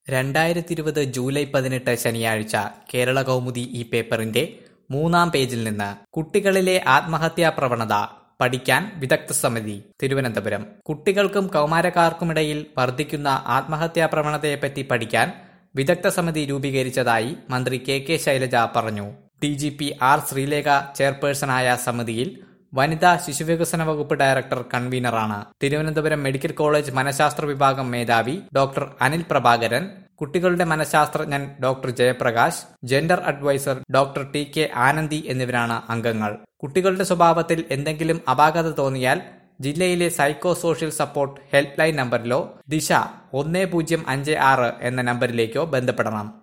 രണ്ടായിരത്തിയിരുപത് ജൂലൈ പതിനെട്ട് ശനിയാഴ്ച കേരള കൗമുദി ഈ പേപ്പറിന്റെ മൂന്നാം പേജിൽ നിന്ന് കുട്ടികളിലെ ആത്മഹത്യാ പ്രവണത പഠിക്കാൻ വിദഗ്ധ സമിതി തിരുവനന്തപുരം കുട്ടികൾക്കും കൗമാരക്കാർക്കുമിടയിൽ വർദ്ധിക്കുന്ന ആത്മഹത്യാ പ്രവണതയെപ്പറ്റി പഠിക്കാൻ വിദഗ്ധ സമിതി രൂപീകരിച്ചതായി മന്ത്രി കെ കെ ശൈലജ പറഞ്ഞു D G P R Sreelekha ചെയർപേഴ്സണായ സമിതിയിൽ വനിതാ ശിശുവികസന വകുപ്പ് ഡയറക്ടർ കൺവീനറാണ് തിരുവനന്തപുരം മെഡിക്കൽ കോളേജ് മനഃശാസ്ത്ര വിഭാഗം മേധാവി ഡോക്ടർ അനിൽ പ്രഭാകരൻ കുട്ടികളുടെ മനഃശാസ്ത്രജ്ഞൻ doctor Jayaprakash gender adviser doctor T K Anandhi എന്നിവരാണ് അംഗങ്ങൾ കുട്ടികളുടെ സ്വഭാവത്തിൽ എന്തെങ്കിലും അപാകത തോന്നിയാൽ ജില്ലയിലെ psychosocial support helpline നമ്പറിലോ ദിശ ഒന്ന് പൂജ്യം അഞ്ച് ആറ് എന്ന നമ്പറിലേക്കോ ബന്ധപ്പെടണം